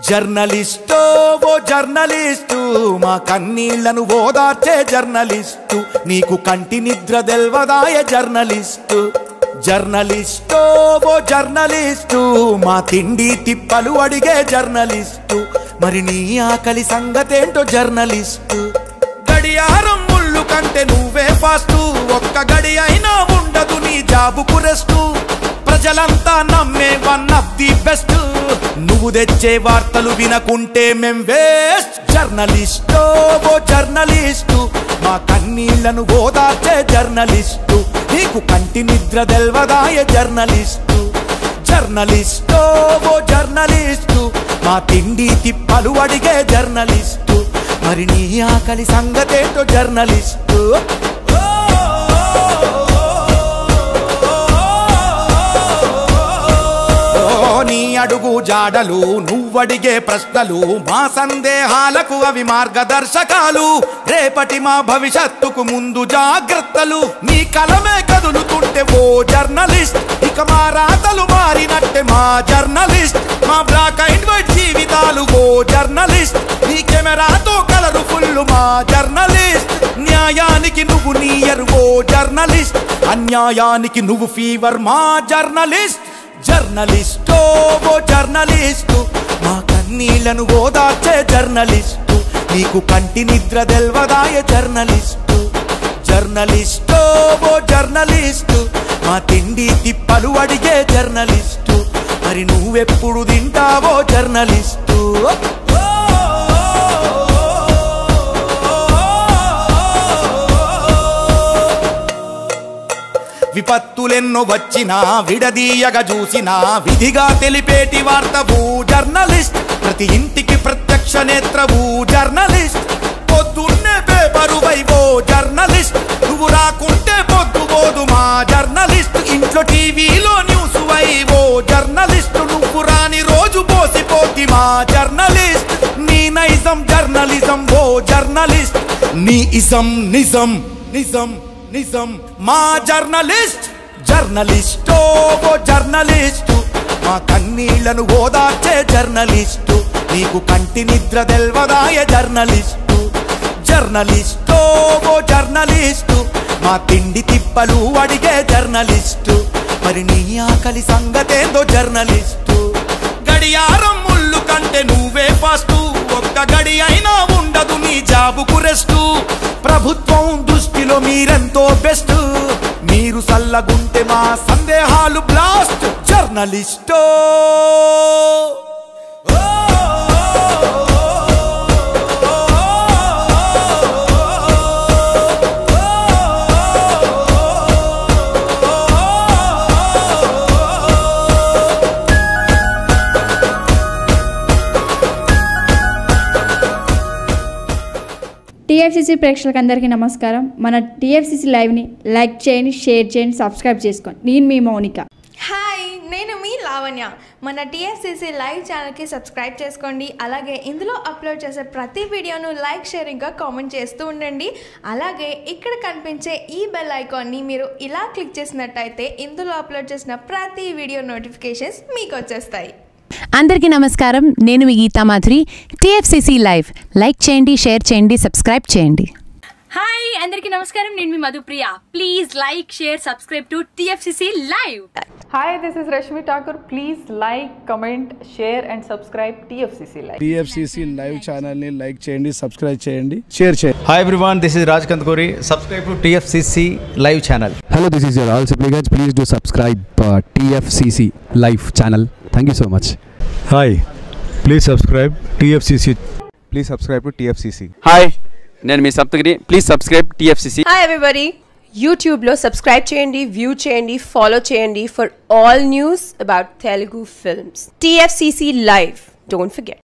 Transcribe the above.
జర్నలిస్టో ఓ journalist మా కన్నీళ్లను ఓదార్చే journalist నీకు కంటి నిద్ర తెల్వదాయ జర్నలిస్టు జర్నలిస్టో ఓ జర్నలిస్టు మా తిండి తిప్పలు అడిగే జర్నలిస్టు మరి నీ ఆకలి సంగతేంటో జర్నలిస్టు గడియారం ముళ్ళు కంటే నువ్వే ఫాస్ట్ ఒక్క గడి అయినా ఉండదు నీ జాబుకు రెస్టు ప్రజలంతా నమ్మే వన్ ఆఫ్ ది బెస్ట్ నువ్వు తెచ్చే వార్తలు వినకుంటే మేం వేస్ట్ జర్నలిస్టో ఓ జర్నలిస్టు మా కన్నీళ్లను ఓదార్చే జర్నలిస్టు నీకు కంటి నిద్ర తెల్వదాయ జర్నలిస్టు జర్నలిస్టో ఓ జర్నలిస్టు మా తిండి తిప్పలు అడిగే జర్నలిస్టు మరి నీ ఆకలి సంగతేంటో జర్నలిస్టు ఓ నీ అడుగు జాడలు నువ్వడిగే ప్రశ్నలు మా సందేహాలకు అవి మార్గదర్శకాలు రేపటి మా భవిష్యత్తుకు ముందు జాగ్రత్తలు నీ కలమే కదులుతుంటే ఓ జర్నలిస్ట్ ఇక మా రాతలు మారినట్టే మా జర్నలిస్ట్ మా బ్లాక్ అండ్ వైట్ జీవితాలు ఓ జర్నలిస్ట్ నీ కెమెరాతో కలరు ఫుల్ మా జర్నలిస్ట్ న్యాయానికి నువ్వు నీయరు ఓ జర్నలిస్ట్ అన్యాయానికి నువ్వు ఫీవర్ మా జర్నలిస్ట్ జర్నలిస్టో ఓ జర్నలిస్టు మా కన్నీళ్లను ఓదార్చే జర్నలిస్టు నీకు కంటి నిద్ర తెల్వదాయ జర్నలిస్టు జర్నలిస్టో ఓ జర్నలిస్టు మా తిండి తిప్పలు అడిగే జర్నలిస్టు మరి నువ్వెప్పుడు తింటావో జర్నలిస్టు విపత్తులెన్నో వచ్చినా విడదీయగా చూసినా విధిగా తెలిపేటి వార్తవు జర్నలిస్ట్ ప్రతి ఇంటికి ప్రత్యక్ష నేత్రవు జర్నలిస్ట్ పొద్దున్నే పేపరు వైవో జర్నలిస్ట్ నువ్వు రాకుంటే పొద్దు పోదు మా జర్నలిస్ట్ ఇంట్లో టీవీలో న్యూస్ వైవో జర్నలిస్ట్ నువ్వు రాని రోజు పోసిపోతి మా జర్నలిస్ట్ నీ నైజం జర్నలిజం ఓ జర్నలిస్ట్ నీ ఇజం నిజం నిజం నిజం మా జర్నలిస్ట్ జర్నలిస్టో ఓ జర్నలిస్టు మా కన్నీళ్లను ఓదార్చే జర్నలిస్టు నీకు కంటి నిద్ర తెల్వదాయ జర్నలిస్టు జర్నలిస్టో ఓ జర్నలిస్టు మా తిండి తిప్పలు అడిగే జర్నలిస్టు మరి నీ ఆకలి సంగతేందో జర్నలిస్టు గడియారం ముళ్ళు కంటే నువ్వే ఫాస్ట్ ఒక్క గడి అయినా ఉండదు నీ జాబుకు రెస్టు ప్రభుత్వం దృష్టిలో మీరెంతో బెస్ట్ మీరు సల్లగుంటే మా సందేహాలు బ్లాస్ట్ జర్నలిస్టో టీఎఫ్సీసీ ప్రేక్షకులందరికీ నమస్కారం మన టీఎఫ్సీసీ లైవ్ని లైక్ చేయండి షేర్ చేయండి సబ్స్క్రైబ్ చేసుకోండి నేను మీ మౌనిక హాయ్ నేను మీ లావణ్య మన టీఎస్సీసీ లైవ్ ఛానల్కి సబ్స్క్రైబ్ చేసుకోండి అలాగే ఇందులో అప్లోడ్ చేసే ప్రతి వీడియోను లైక్ షేరింగ్గా కామెంట్ చేస్తూ ఉండండి అలాగే ఇక్కడ కనిపించే ఈ బెల్ ఐకాన్ని మీరు ఇలా క్లిక్ చేసినట్టయితే ఇందులో అప్లోడ్ చేసిన ప్రతి వీడియో నోటిఫికేషన్స్ మీకు వచ్చేస్తాయి అందరికీ నమస్కారం నేను మీ Geetha Madhuri TFCC live like చేయండి షేర్ చేయండి సబ్స్క్రైబ్ చేయండి హాయ్ అందరికీ నమస్కారం నేను మీ Madhupriya please like share subscribe to TFCC live Hi, this is Rashmi Thakur. Please like, comment, share, and subscribe TFCC Live. TFCC live ఛానల్ని లైక్ చేయండి సబ్స్క్రైబ్ చేయండి షేర్ చేయండి Hi everyone, this is Raj Kantkori. Subscribe to TFCC live channel. Hello, this is your all supplicants. Please do subscribe uh, TFCC live channel. Thank you so much. Hi please subscribe TFCC please subscribe to TFCC hi నేను మీ Saptagiri please subscribe TFCC hi everybody యూట్యూబ్లో subscribe చేయండి view చేయండి follow చేయండి for all news about Telugu films TFCC live don't forget